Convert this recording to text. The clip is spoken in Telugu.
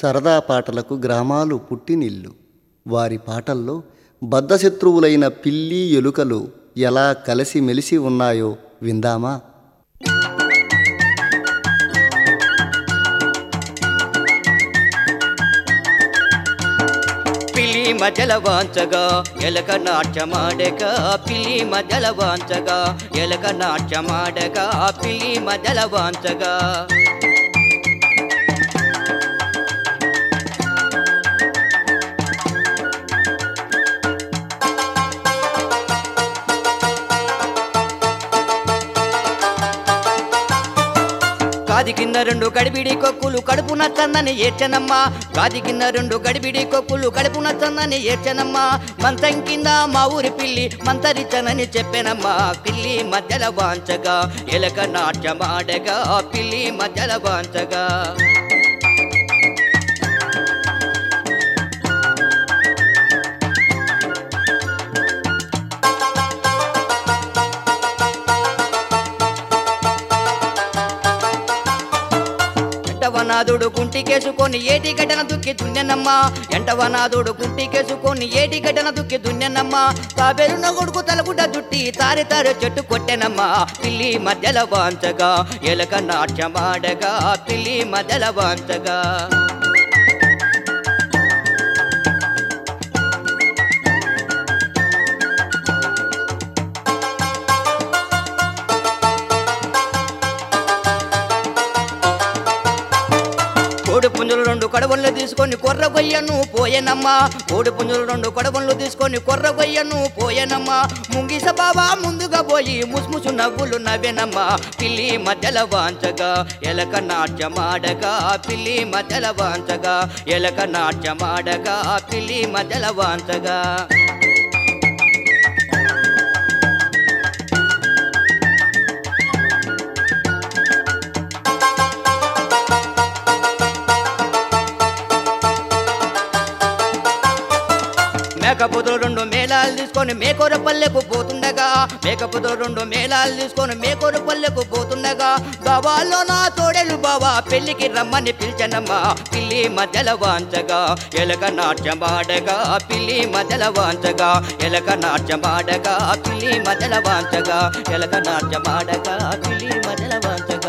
సరదా పాటలకు గ్రామాలు పుట్టినిల్లు వారి పాటల్లో బద్ధశత్రువులైన పిల్లి ఎలుకలు ఎలా కలిసిమెలిసి ఉన్నాయో విందామా పిల్లి మధ్యల వాంచగా ఎలక నాట్యమాడగా పిల్లి మధ్యల వాంచగా ఎలక నాట్యమాడగా పిల్లి మధ్యల వాంచగా కాది కింద రెండు గడిబిడి కొక్కులు కడుపు నచ్చందని ఏడ్చనమ్మా కాది కింద రెండు గడిబిడి కొక్కులు కడుపు నచ్చందని ఏడ్చనమ్మా మంచం కింద మా ఊరి పిల్లి మంతరిచనని చెప్పెనమ్మా పిల్లి మధ్యల వాంచగా ఎలక నాట్యమాడగా పిల్లి మధ్యల వాంచగా ఎంటవనాథుడు కుంటికేసుకొని ఏటి గడ్డన దుక్కి దున్నెనమ్మా ఎంటవనాథుడు కుంటికేసుకొని ఏటి గడ్డన దుక్కి దున్నెనమ్మా తాబెరున కొడుకు తలగుడ్డ దుట్టి తారి తారి చెట్టు కొట్టెనమ్మా పిల్లి మధ్యల వాంచగా ఎలక నాట్యమాడగా పిల్లి మధ్యల వాంచగా కోడి పుంజులు రెండు కడవలు తీసుకొని కొర్ర గొయ్యను పోయేనమ్మా కోడి పుంజులు రెండు కడవలు తీసుకొని కొర్ర గొయ్యను పోయేనమ్మా ముంగిస బాబా ముందుగా పోయి ముసుముసు నవ్వులు నవ్వేనమ్మా పిల్లి మధ్యల వాంచగా ఎలక నాట్యమాడగా పిల్లి మధ్యల వాంచగా ఎలక నాట్యమాడగా పిల్లి మధ్యల వాంచగా మేకపోతులు రెండు మేళాలు తీసుకొని మేకోర పల్లెకు పోతుండగా మేకపోతులు రెండు మేళాలు తీసుకొని మేకోర పల్లెకు పోతుండగా బావాలో నా తోడేలు బావా పెళ్లికి రమ్మని పిలిచనమ్మా పిల్లి మధ్యల వాంచగా ఎలక నాట్యమాడగా పిల్లి మధ్యల వాంచగా ఎలక నాట్యమాడగా పిల్లి మధ్యల వాంచగా ఎలక నాట్యమాడగా పిల్లి మధ్యల వాంచగా